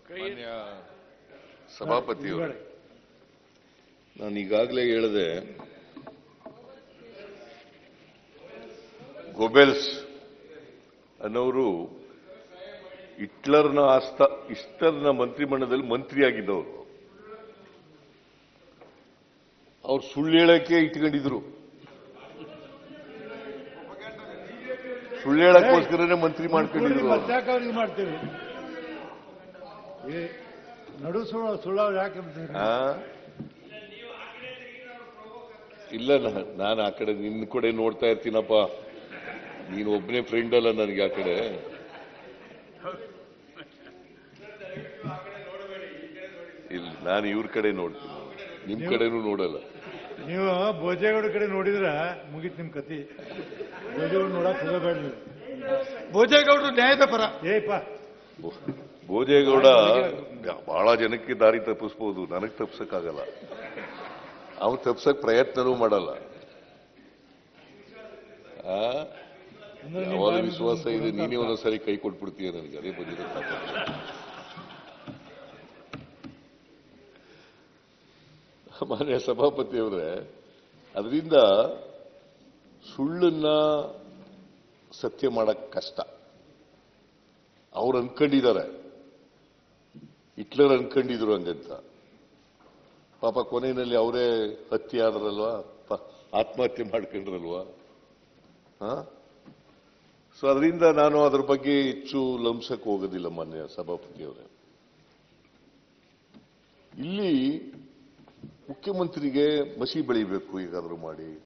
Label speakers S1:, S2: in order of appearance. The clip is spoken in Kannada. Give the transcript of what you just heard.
S1: ಮಾನ್ಯ ಸಭಾಪತಿಯವರು ನಾನು ಈಗಾಗಲೇ ಹೇಳಿದೆ ಗೊಬೆಲ್ಸ್ ಅನ್ನೋರು ಹಿಟ್ಲರ್ನ ಆಸ್ತ ಹಿಟ್ಲರ್ನ ಮಂತ್ರಿಮಂಡಲದಲ್ಲಿ ಮಂತ್ರಿಯಾಗಿದ್ದವರು ಅವ್ರು ಸುಳ್ಳು ಹೇಳಕ್ಕೆ ಇಟ್ಕೊಂಡಿದ್ರು ಸುಳ್ಳು ಹೇಳಕ್ಕೋಸ್ಕರನೇ ಮಂತ್ರಿ ಮಾಡ್ಕೊಂಡಿದ್ರು ಅವ್ರು.
S2: ಮತ್ತಾಕೆ ಅವ್ರಿಗೆ ಮಾಡ್ತೀವಿ ಏ, ನಡು ಸುಳ್ಳು ಸುಳ್ಳು ಯಾಕೆ ಅಂತೀರಿ?
S1: ಆ? ಇಲ್ಲ ನಾನು ಆ ಕಡೆ ನಿನ್ನ ಕಡೆ ನೋಡ್ತಾ ಇರ್ತೀನಪ್ಪ ನೀನು ಒಬ್ಬನೇ ಫ್ರೆಂಡ್ ಅಲ್ಲ ನನಗೆ ಆ ಕಡೆ ಇಲ್ಲ ನಾನು ಇವ್ರ ಕಡೆ ನೋಡ್ತೀನಿ ನಿಮ್ ಕಡೆನೂ ನೋಡಲ್ಲ
S2: ನೀವು ಭೋಜೇಗೌಡ ಕಡೆ ನೋಡಿದ್ರ ಮುಗೀತ್ ನಿಮ್ ಕತಿ ಭೋಜೇಗೌಡ ನೋಡಕ್ ಹೋಗಬೇಡ ನೀವು
S3: ಭೋಜೇಗೌಡರು ನ್ಯಾಯದ ಪರ
S2: ಏಪ್ಪ
S1: ಭೋ- ಭೋಜೇಗೌಡ ಬಹಳ ಜನಕ್ಕೆ ದಾರಿ ತಪ್ಪಿಸ್ಬೋದು ನನಗೆ ತಪ್ಸಕ್ಕಾಗಲ್ಲ ಅವ್ನು ತಪ್ಸಕ್ ಪ್ರಯತ್ನನೂ ಮಾಡಲ್ಲ ಆ
S2: ಅಂದ್ರೆ ನೀವು
S1: ಯಾವಾಗ
S2: ಬಾಯಿ
S1: ವಿಶ್ವಾಸ ಇದೆ
S2: ಮುಚ್ಕೊಂಡು
S1: ನೀನೇ ಒಂದೊಂದ್ಸರಿ ಕೈ ಕೊಟ್ಬಿಡ್ತೀಯ ನನಗೆ ಅದೇ ಬಂದಿರೋ ಮಾನ್ಯ ಸಭಾಪತಿಯವರೇ ಅದರಿಂದ ಸುಳ್ಳನ್ನ ಸತ್ಯ ಮಾಡಕ್ ಕಷ್ಟ ಅವ್ರು ಅನ್ಕೊಂಡಿದ್ದಾರೆ ಹಿಟ್ಲರ್ ಅನ್ಕೊಂಡಿದ್ರು ಹಂಗಂತ ಪಾಪ ಕೊನೆಯಲ್ಲಿ ಅವರೇ ಹತ್ಯೆ ಆದ್ರಲ್ವಾ ಪ- ಆತ್ಮಹತ್ಯೆ ಮಾಡ್ಕೊಂಡ್ರಲ್ವಾ ಹಾ ಸೊ ಅದರಿಂದ ನಾನು ಅದ್ರ ಬಗ್ಗೆ ಹೆಚ್ಚು ಲಂಸಕ್ಕೆ ಹೋಗೋದಿಲ್ಲ ಮಾನ್ಯ ಸಭಾಪತಿಯವರೇ ಇಲ್ಲಿ ಮುಖ್ಯಮಂತ್ರಿಗೆ ಮಸಿ ಬೆಳಿಬೇಕು ಈಗಾದ್ರೂ ಮಾಡಿ